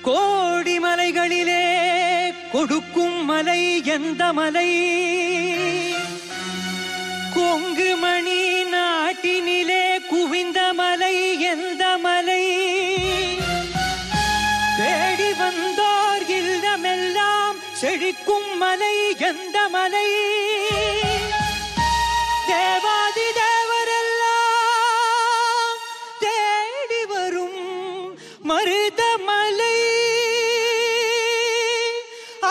கோடி மலைகளிலே கொடுக்கும் மலை எந்த மலை கொங்கு மணி நாட்டினிலே குவிந்த மலை எந்த மலை தேடி வந்தோர் இல்லமெல்லாம் செழிக்கும் மலை எந்த மலை தேவாதி தேவரெல்லாம் தேடி வரும் மருதமலை ஆ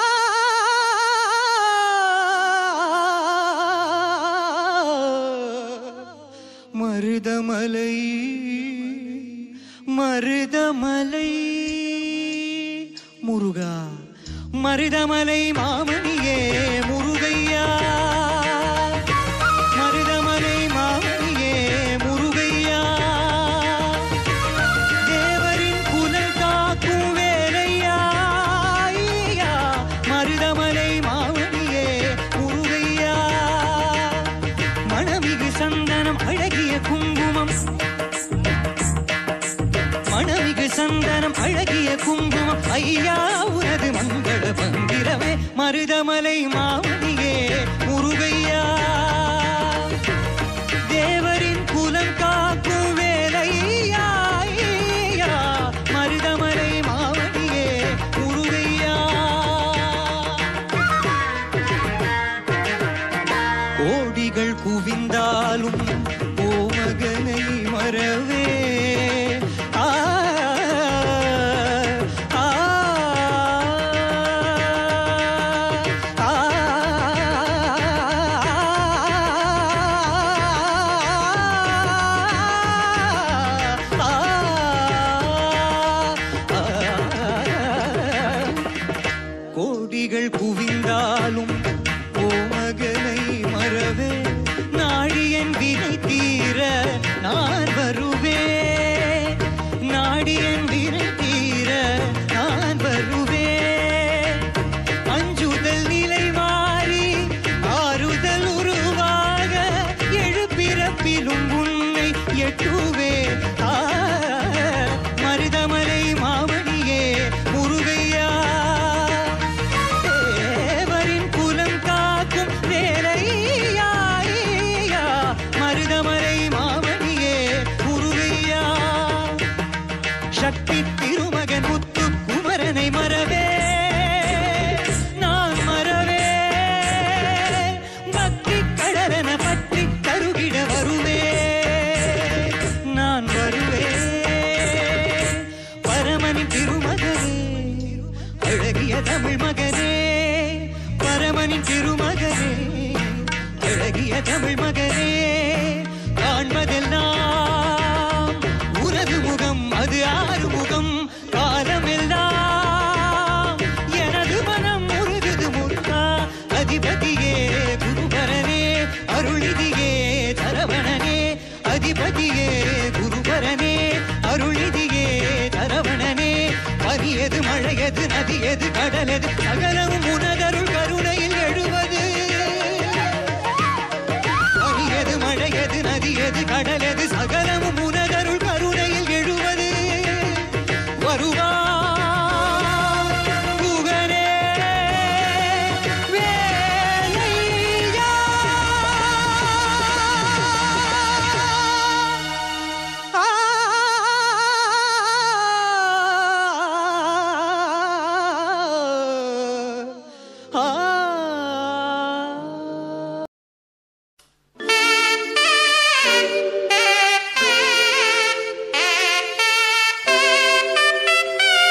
மருதமலை மருதமலை முருகா மருதமலை மாமணியே முருகையா மருதமலை மாமணியே முருகையா தேவரின் குலல் காக்கும் வேலையா ஐயா, மருதமலை மாமணியே முருகையா மணமிகு சந்தனம் அழகிய குங்குமம் மணமிகு சந்தனம் அழகிய குங்குமம் ஐயா உனது மங்கள பந்திரமே மருதமலை மாமணியே முருகையா தேவரின் குலம் காக்கும் வேலையா ஐயா, மருதமலை மாமணியே முருகையா கோடிகள் குவிந்தாலும் ஓமகனை மறவே ஆ, ஆ, ஆ, கோடிகள் குவிந்தாலும் ஓமகனை மறவே நாடியன் வினை தீர நான் வருவேன் நாடியன் வினை தீர நான் வருவேன் அஞ்சுதல் நிலை மாறி ஆறுதல் உருவாக எழுப்பிறப்பிலும் உன்னை எட்டுவே ஆ, மருதமலை மாமணியே முருகையா தேவரின் குலம் காக்கும் வேலையா ஐயா, மருதமலை மாமணியே முருகையா சக்தி திருமகன் முத்து குமரனை மறவே நான் மறவே பக்தி கடலன பற்றி கருகிட வருவே நான் வருவே பரமனின் திருமகனே அழகிய தமிழ் மகனே பரமனின் திருமகனே அழகிய தமிழ் மகனே காண்பதெல்லாம் உனது முகம் அது ஆறு முகம் காலமெல்லாம் எனது மனம் முருகுது முத்தா அதிபதியே குருபரனே அருளிதியே தரவணனே அதிபதியே குருபரனே அருளிதியே தரவணனே பனியது மழையது நதியது கடலது சகலமும் உனதருள் கருணையில் எழுவது பனியது மழையது நதியது கடலது சகலமும் உனதருள் கருணையில் எழுவது வருவா புகழே வேலையா ஆ ஆ Thank you.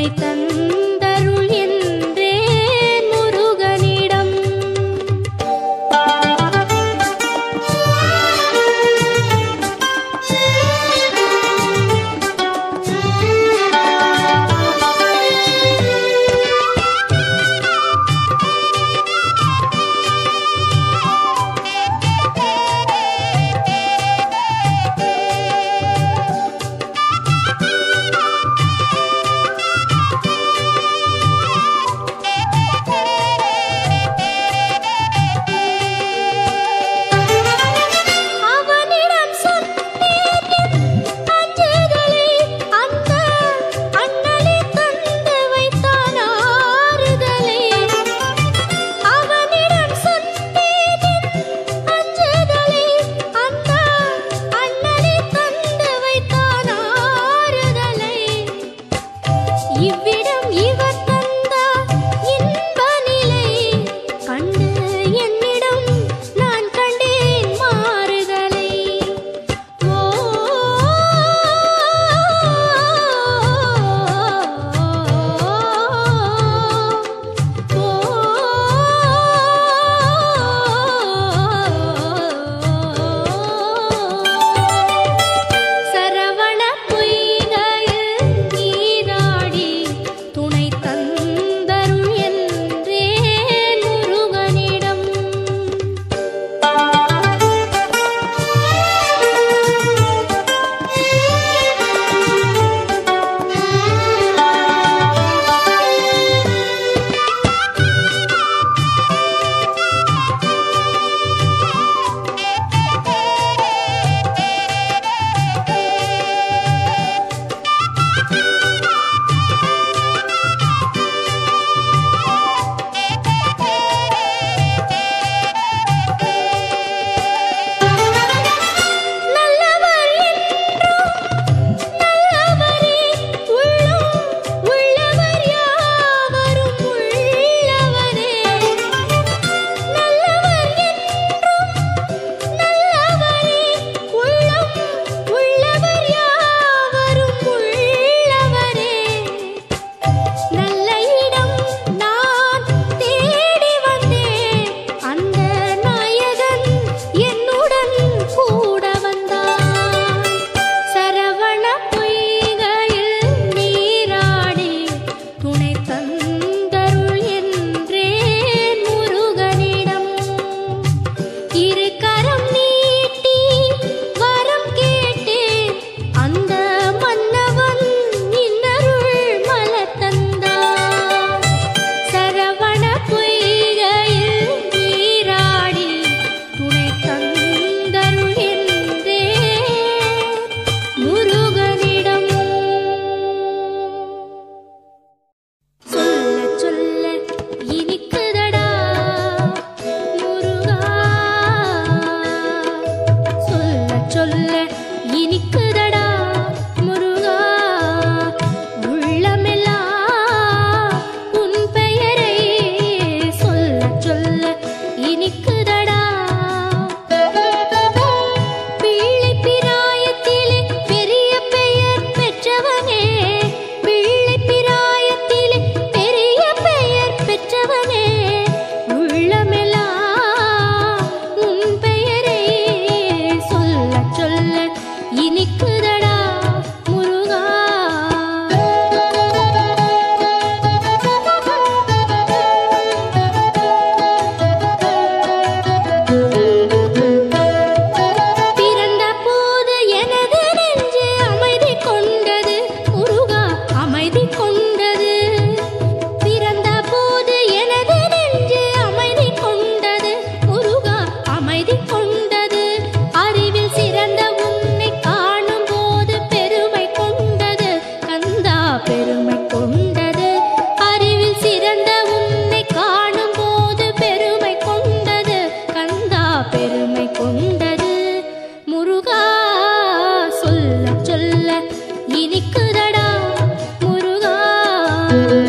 தந்தருள் என்றேன் முருகனிடம் அவனிடம் சொன்னேன் என் அஞ்சுதலை அந்த அண்ணலே தந்து வைத்தான் ஆறுதலை அவனிடம் சொன்னேன் என் அஞ்சுதலை அந்த அண்ணலே தந்து வைத்தான் ஆறுதலை இவ்விடம் இவர் தந்த இன்ப நிலை கண்டு என்னிடம் நான் கண்டேன் மாறுதலை ஓ சரவண பொய்கையில் நீராடி துணை தந்தருள் என்றேன் முருகனிடம் நல்லவர் என்றும் நல்லவரே உள்ளம் உள்ளவர் யாவரும் உள்ளவரே நல்லவர் என்றும் நல்லவரே உள்ளம் உள்ளவர் யாவரும் உள்ளவரே நல்ல இடம் நான் தேடி வந்தேன் அந்த நாயகன் என்னுடன் கூட வந்தான் சரவண பொய்கையில் நீராடி துணை தந்தருள் என்றேன் முருகனிடம் இரு கரம் நீட்டி வரம் கேட்டேன் அந்த மன்னவன் இன்னருள் மலர் தந்தான் சரவண பொய்கையில் நீராடி துணை தந்தருள் என்றேன் முருகனிடம் சொல்ல சொல்ல இனிக்குதடா முருகா சொல்ல சொல்ல இனிக்குதடா முருகா உள்ளமெல்லாம் உன் பெயரை சொல்ல சொல்ல இனிக்குதடா பிள்ளை பிராயத்திலே பெரிய பெயர் பெற்றவனே பிள்ளை பிராயத்திலே பெரிய பெயர் பெற்றவனே உள்ளமெல்லாம் உன் பெயரை சொல்ல சொல்ல இனிக்குதடா முருகா பிறந்த போது எனது நெஞ்சு அமைதி கொண்டது முருகா அமைதி கொண்டது பிறந்த போது எனது நெஞ்சு அமைதி கொண்டது முருகா அமைதி கொண்டது அறிவில் சிறந்த உன்னை காணும் போது பெருமை கொண்டது கந்தா பெருமை கொண்டது அறிவில் சிறந்த உன்னை காணும் போது பெருமை கொண்டது கந்தா பெருமை கொண்டது முருகா சொல்ல சொல்ல இனிக்குதடா முருகா